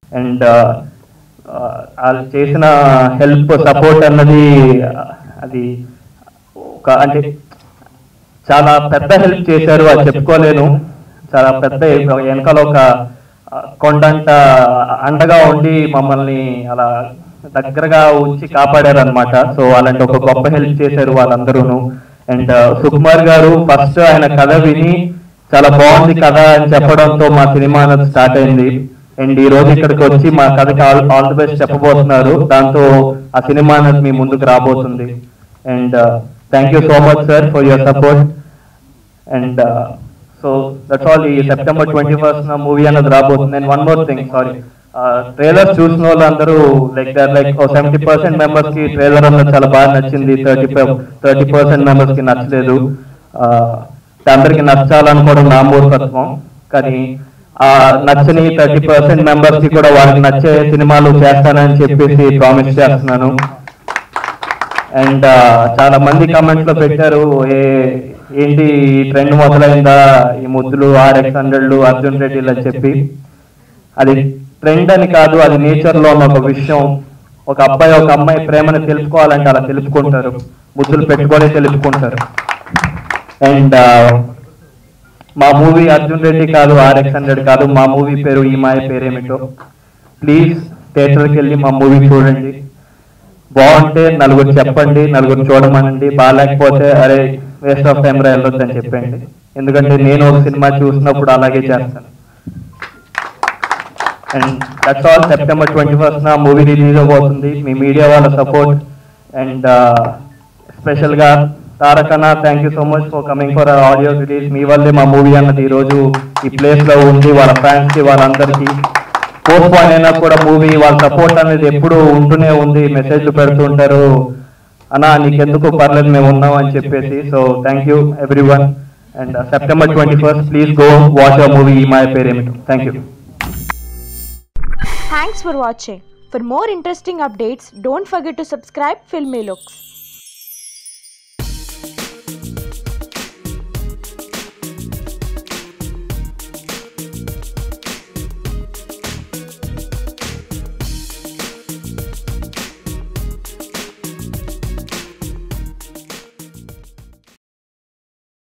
And వాళ్ళు చేసిన help support అన్నది ఆ, అది ఒక అంటే చాలా పెద్ద హెల్ప్ చేశారు అది చెప్పుకోలేను చాలా పెద్ద వెనకాల ఒక ఆ, కొండంత అండగా ఉండి మమ్మల్ని అలా దగ్గరగా ఉంచి కాపాడారు అనమాట సో అలాంటి ఒక గొప్ప హెల్ప్ చేశారు వాళ్ళందరూను అండ్ సుకుమార్ గారు ఫస్ట్ ఆయన కథ విని చాలా బాగుంది కథ అని చెప్పడంతో మా సినిమా అనేది స్టార్ట్ అయింది అండ్ ఈ రోజు ఇక్కడికి వచ్చి మా కథకి ఆల్ ఆల్ ది బెస్ట్ చెప్పబోతున్నారు దాంతో ఆ సినిమా అనేది మీ ముందుకు రాబోతుంది and thank you so much sir for your support and so that's all ఈ సెప్టెంబర్ ట్వంటీ ఫస్ట్ నా మూవీ అన్నది రాబోతుంది and one more thing sorry trailer చూసిన వాళ్ళందరూ like there like seventy percent members కి ట్రైలర్ అన్నది చాలా బాగా నచ్చింది థర్టీ థర్టీ పర్సెంట్ మెంబర్స్ కి నచ్చలేదు Uh, అందరికి నచ్చాలనుకోవడం నా మూర్ఖత్వం కానీ ఆ నచ్చని థర్టీ పర్సెంట్ మెంబర్స్ కి కూడా వాళ్ళకి నచ్చే సినిమాలు చేస్తానని చెప్పేసి ప్రామిస్ చేస్తున్నాను అండ్ చాలా మంది కామెంట్స్ లో పెట్టారు ఏ ఏంటి ఈ ట్రెండ్ మొదలైందా ఈ ముద్దులు ఆర్ఎక్స్ హండ్రెడ్లు అర్జున్ రెడ్డిలు అని చెప్పి అది ట్రెండ్ అని కాదు అది నేచర్ లో ఉన్న ఒక విషయం ఒక అబ్బాయి ఒక అమ్మాయి ప్రేమను తెలుసుకోవాలంటే అలా తెలుసుకుంటారు ముద్దులు పెట్టుకొని తెలుసుకుంటారు అండ్ మా మూవీ అర్జున్ రెడ్డి కాదు ఆర్ఎక్స్ హండ్రెడ్ కాదు మా మూవీ పేరు ఈ మాయ పేరేమిటో ప్లీజ్ థియేటర్కి వెళ్ళి మా మూవీ చూడండి బాగుంటే నలుగురు చెప్పండి నలుగురు చూడమనండి బాగాలేకపోతే అరే వేస్ట్ ఆఫ్ టైం రా వెళ్ళొద్దని చెప్పండి ఎందుకంటే నేను ఒక సినిమా చూసినప్పుడు అలాగే చేస్తాను and that's all September twenty first నా మూవీ రిలీజ్ అవబోతుంది మీ మీడియా వాళ్ళ సపోర్ట్ అండ్ స్పెషల్ గా తారకన్న thank you so much for coming for audio release మీ వల్లే మా మూవీ అన్నది ఈ రోజు ఈ ప్లేస్ లో ఉంది వాళ్ళ ఫ్యాన్స్ కి వాళ్ళందరికీ పోస్ట్ పోయిన్ అయినా కూడా మూవీ వాళ్ళ సపోర్ట్ అనేది ఎప్పుడు ఉంటూనే ఉంది మెసేజ్లు పెడుతుంటారు అన్నా నీకెందుకు పర్లేదు మేము ఉన్నాం అని చెప్పేసి so thank you everyone and September twenty first please go watch a movie Ee Maaya Peremito thank you Thanks for watching. For more interesting updates, don't forget to subscribe Filmy Looks.